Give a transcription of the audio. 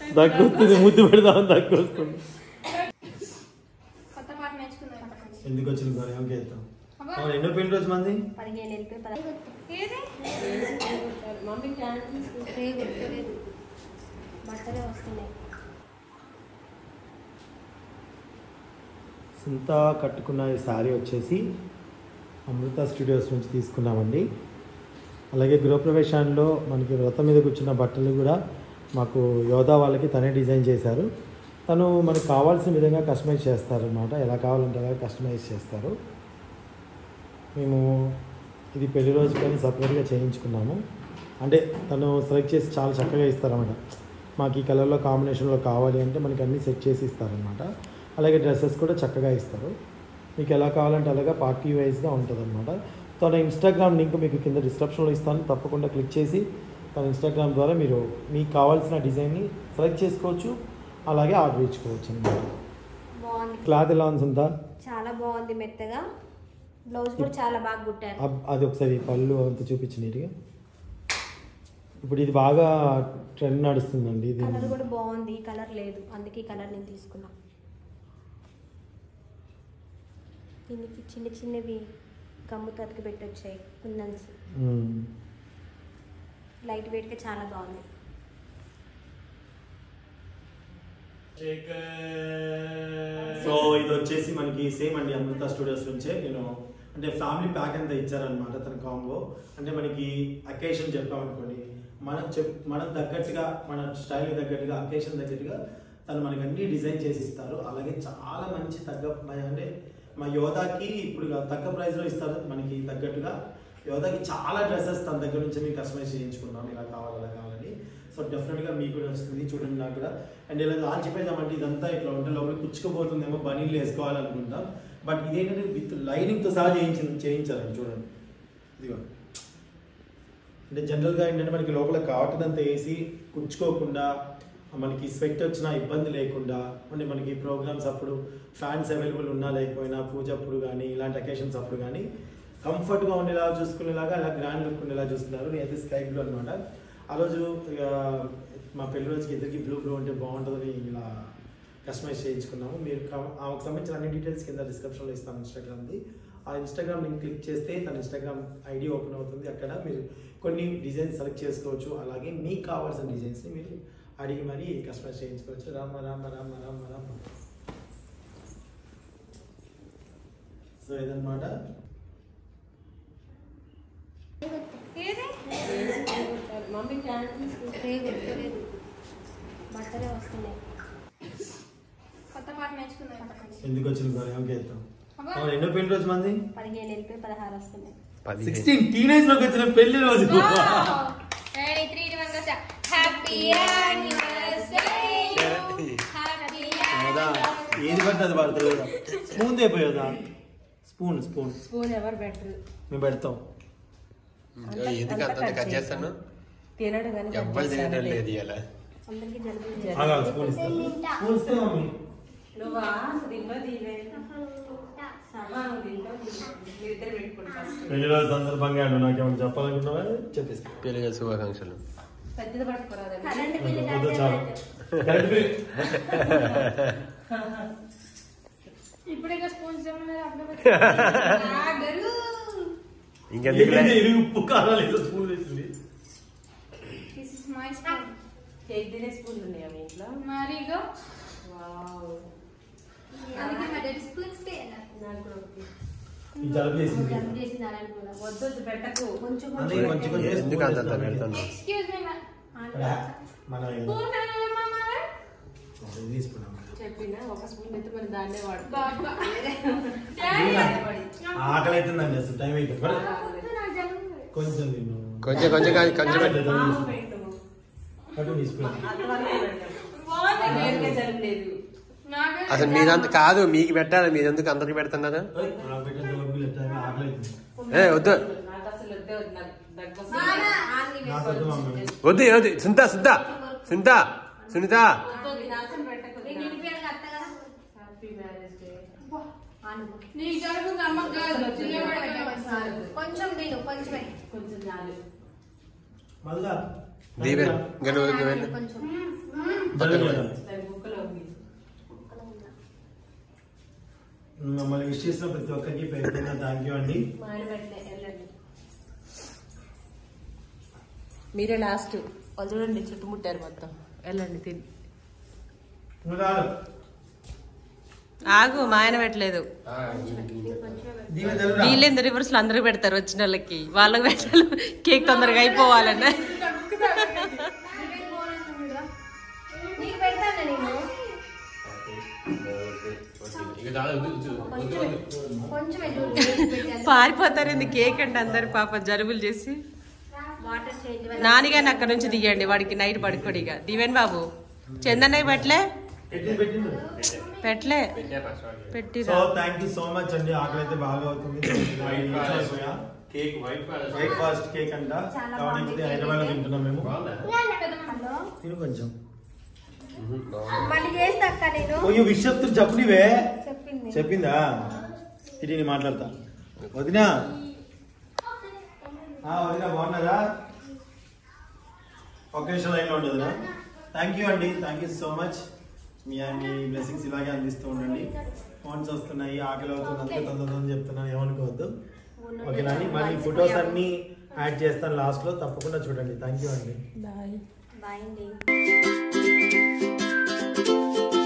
దగ్గు వస్తుంది ముద్దు పెడదామని దగ్గు వస్తుంది కొత్త పాట నేర్చుకుందాం ఎందుకు వచ్చిన గొడవ ఏం చేద్దాం అవును ఎన్నో పెళ్లి రోజు మంది పదిహేను వెళ్ళిపోయి పదహారు ఏది మమ్మీ క్యాన్సిల్ రేగు రేగు బట్టలే వస్తున్నాయి సింత కట్టుకున్న ఈ శారీ వచ్చేసి అమృత స్టూడియోస్ నుంచి తీసుకున్నామండి అలాగే గృహప్రవేశాల్లో మనకి వ్రతం మీద కూర్చున్న బట్టలు కూడా మాకు యోధా వాళ్ళకి తనే డిజైన్ చేశారు తను మనకు కావాల్సిన విధంగా కస్టమైజ్ చేస్తారనమాట ఎలా కావాలంటే అలా కస్టమైజ్ చేస్తారు మేము ఇది పెళ్లి రోజు కానీ సపరేట్గా చేయించుకున్నాము అంటే తను సెలెక్ట్ చేసి చాలా చక్కగా ఇస్తారన్నమాట మాకు ఈ కలర్లో కాంబినేషన్లో కావాలి అంటే మనకి అన్నీ సెట్ చేసి ఇస్తారనమాట అలాగే డ్రెస్సెస్ కూడా చక్కగా ఇస్తారు మీకు ఎలా కావాలంటే అలాగా పార్టీ వైజ్గా ఉంటుంది అనమాట తన ఇన్స్టాగ్రామ్ లింక్ మీకు కింద డిస్క్రిప్షన్లో ఇస్తాను తప్పకుండా క్లిక్ చేసి తన ఇన్స్టాగ్రామ్ ద్వారా మీరు మీకు కావాల్సిన డిజైన్ని సెలెక్ట్ చేసుకోవచ్చు అలాగే ఆర్డర్ ఇచ్చుకోవచ్చు అనమాట బాగుంది క్లాత్ ఎలా ఉంది సుంతా? చాలా బాగుంది మెత్తగా బ్లౌజ్ కూడా చాలా బాగా కుట్టారు అబ్- అది ఒకసారి పళ్ళు అంత చూపించు నీట్గా ఇప్పుడు ఇది బాగా ట్రెండ్ నడుస్తుందండి ఇది కలర్ కూడా బాగుంది ఈ కలర్ లేదు అందుకే ఈ కలర్ నేను తీసుకున్నా దీనికి చిన్న చిన్నవి గమ్ము తతికి పెట్టొచ్చాయి కుందన్స్ మ్మ్. లైట్ వెయిట్గా చాలా బాగుంది సో ఇది వచ్చేసి మనకి సేమ్ అండి అమృత స్టూడియోస్ నుంచే నేను అంటే ఫ్యామిలీ ప్యాక్ అంతా ఇచ్చారనమాట తన కాంబో అంటే మనకి అకేషన్ చెప్పామనుకోండి మనం చెప్ మనం తగ్గట్టుగా మన స్టైల్ తగ్గట్టుగా అకేషన్ తగ్గట్టుగా తను మనకి అన్ని డిజైన్ చేసి ఇస్తారు అలాగే చాలా మంచి తగ్గ మ- అంటే మా యోధాకి ఇప్పుడు తగ్గ ప్రైస్లో ఇస్తారు మనకి తగ్గట్టుగా యోధాకి చాలా డ్రెస్సెస్ తన దగ్గర నుంచి మేము కస్టమైజ్ చేయించుకున్నాం ఇలా కావాలి అలా కావాలని సో డెఫినెట్గా మీకు కూడా వస్తుంది చూడండి నాకు కూడా అండ్ ఇలా లాంచిపోయినామంటే ఇదంతా ఇట్లా ఉంటే లోపల కుచ్చుకుపోతుందేమో బనీళ్ళు వేసుకోవాలనుకుంటాం బట్ ఇదేంటంటే విత్ లైనింగ్తో సహా చేయించి చేయించాలండి చూడండి ఇదిగో అంటే జనరల్గా ఏంటంటే మనకి లోపల కాటన్ అంతా వేసి కుచ్చుకోకుండా మనకి స్వెట్ వచ్చిన ఇబ్బంది లేకుండా అంటే మనకి ప్రోగ్రామ్స్ అప్పుడు ఫ్యాన్స్ అవైలబుల్ ఉన్నా లేకపోయినా పూజ అప్పుడు కానీ ఇలాంటి అకేషన్స్ అప్పుడు కానీ కంఫర్ట్గా ఉండేలా చూసుకునేలాగా అలా గ్రాండ్ లుక్ ఉండేలా చూసుకున్నారు నేనైతే స్కై బ్లూ అనమాట ఆ రోజు ఇక మా పెళ్లి రోజుకి ఇద్దరికి బ్లూ బ్లూ ఉంటే బాగుంటుందని ఇలా కస్టమైజ్ చేయించుకున్నాము మీరు కా- ఆమెకు సంబంధించిన అన్ని డీటెయిల్స్ కింద డిస్క్రిప్షన్లో ఇస్తాను ఇన్స్టాగ్రామ్ది ఆ ఇన్స్టాగ్రామ్ లింక్ క్లిక్ చేస్తే తన ఇన్స్టాగ్రామ్ ఐడి ఓపెన్ అవుతుంది అక్కడ మీరు కొన్ని డిజైన్స్ సెలెక్ట్ చేసుకోవచ్చు అలాగే మీకు కావాల్సిన డిజైన్స్ని మీరు అడిగి మరీ కస్టమైజ్ చేయించుకోవచ్చు రామ రామ రామ రామ రామ సో ఇదన్నమాట ఏది మమ్మీ క్యాన్సిల్ రేగు రేగు బట్టలే వస్తున్నాయి కొత్త పాట నేర్చుకుందాం ఎందుకు వచ్చిన గొడవ ఏం చేద్దాం అవును ఎన్నో పెళ్లి రోజు మంది పదిహేను వెళ్ళిపోయి పదహారు వస్తున్నాయి సిక్స్టీన్ టీనేజ్ లోకి వచ్చిన పెళ్లి రోజు రెడీ త్రీ వన్ వచ్చా హ్యాపీ కదా ఏది పడితే అది పడుతుంది కదా స్పూన్ తెపోయేదా స్పూన్ స్పూన్ స్పూన్ ఎవరు బెటర్ మేము పెడతాం ఎందుకు అంత కట్ చేస్తాను తినడు కానీ ఎవ్వరు తినడం లేదు ఇలా అందరికి జలుబు ఆగా, స్పూన్ ఇస్తాను స్పూన్ ఇస్తే మమ్మీ నువ్వా తిన్నో తీవే మీరిద్దరు పెట్టుకోండి ఫస్ట్ పెళ్లి రోజు సందర్భంగా నువ్వు నాకేమైనా చెప్పాలనుకున్నావా చెప్పేసి పెళ్లి శుభాకాంక్షలు పెద్దది పట్టుకోరాదండి కరెంట్ బిల్లు వద్దు, చాలు. Current bill. ఇప్పుడే స్పూన్స్ ఏమన్నారు ఇంకెందుకు ఏంటి ఇది ఉప్పు కారాలు ఏదో స్పూన్ వేసింది this is my spoon cake తినే స్పూన్లు ఉన్నాయా మీ ఇంట్లో మరిగో వావ్ అందుకే మా డాడీ స్పూన్స్ నాకు కూడా ఓకే. ఈ జలుబు చేసింది జలుబు చేసింది అలాంటి కూడా వద్దు వద్దు పెట్టకు కొంచెం అందుకే కొంచెం కొంచెం ఎందుకు అంత స్పూన్ పెడతాను ఎక్స్క్యూజ్ మీ ఇక్కడ మన స్పూన్ ఇది తీసుకున్నాం చెప్పిన ఒక స్పూన్ అయితే మరి దాన్నే వాడు ఆకలి అవుతుందండి అసలు టైం అయిపోయింది మరి కొంచెం తిను కొంచెం కొంచెం కాదు, కొంచెం పెట్టు. అటు తీసుకున్నాం నేరుగా జలుబు లేదు అసలు మీదంత కాదు మీకు పెట్టాలి మీరెందుకు అందరికి పెడుతున్నారు ఓయ్, నా బిడ్డ జలుబు టైం ఆకలి అవుతుంది ఏ వద్దు నాకు అసలు వద్దే వద్దు నాకు దగ్గు వస్తుంది. నాకు వద్దు మమ్మీ వద్దు వద్దు సునీత సునీత సునీత సునీత వద్దు, నేను అసలు పెట్టకు హ్యాపీ మ్యారేజ్ డే కొంచెం తిను కొంచెమే కొంచెం చాలు మళ్ళా దీవెన్ ఇంకా నువ్వు నువ్వు వెళ్ళు కొంచెం జలుబు చేయాలి. దాని బుక్కలో ఉంది మమ్మల్ని విష్ చేసిన ప్రతి ఒక్కరికి పేరు థ్యాంక్ యూ అండి మా ఆయన పెట్టలే వెళ్ళండి మీరే లాస్ట్ వాళ్ళు చూడండి చుట్టుముట్టారు మొత్తం వెళ్ళండి తిని నువ్వు రాదు. ఆగు మా ఆయన పెట్టలేదు దీవెన జలుబు రా. వీళ్ళేందు రివర్స్ లో అందరికి పెడతారు వచ్చిన వాళ్ళకి వాళ్ళకి పెట్టాలి కేక్ తొందరగా అయిపోవాలన్న నీకు పెడతాను నేను కొంచెం ఎటు పారిపోతారు ఇది కేక్ అంటే అందరు పాప జలుబులు చేసి వాటర్ చేంజ్ నానిగాని అక్కడ నుంచి దిగండి వాడికి నైట్ పడుకోడిగా దివేన్ బాబు చందన్నయ్య పెట్టలే పెట్టింది పెట్టింది పెట్టలే పెట్టి so thank you so much అండి ఆకలి అయితే బాగా అవుతుంది అయిపోయా కేక్ వైట్ బ్రేక్ఫాస్ట్ కేక్ అంట చాలా కాబట్టి బాగుంది ఇది హైదరాబాద్ లో తింటున్నాం మేము హలో తిను కొంచెం మళ్ళీ చేస్తా అక్క నేను ఓయో విష్ చెప్తున్నారు చెప్పు నీవే చెప్పింది చెప్పిందా ఇటు నేను మాట్లాడతా వదినా ఆ, వదినా బాగున్నారా ఒకేషన్ లైన్లో ఉండదునా థ్యాంక్ యూ అండి థ్యాంక్ యూ సో మచ్ మీ మీ బ్లెస్సింగ్స్ ఇలాగే అందిస్తూ ఉండండి ఫోన్స్ వస్తున్నాయి ఆకలి అవుతుంది అందుకే తొందర తొందర చెప్తున్నాను ఏమనుకోవద్దు ఓకేనా అండి మరి ఫొటోస్ అన్ని యాడ్ చేస్తాను లాస్ట్లో తప్పకుండా చూడండి థ్యాంక్ యూ అండి బాయ్ బాయ్ అండి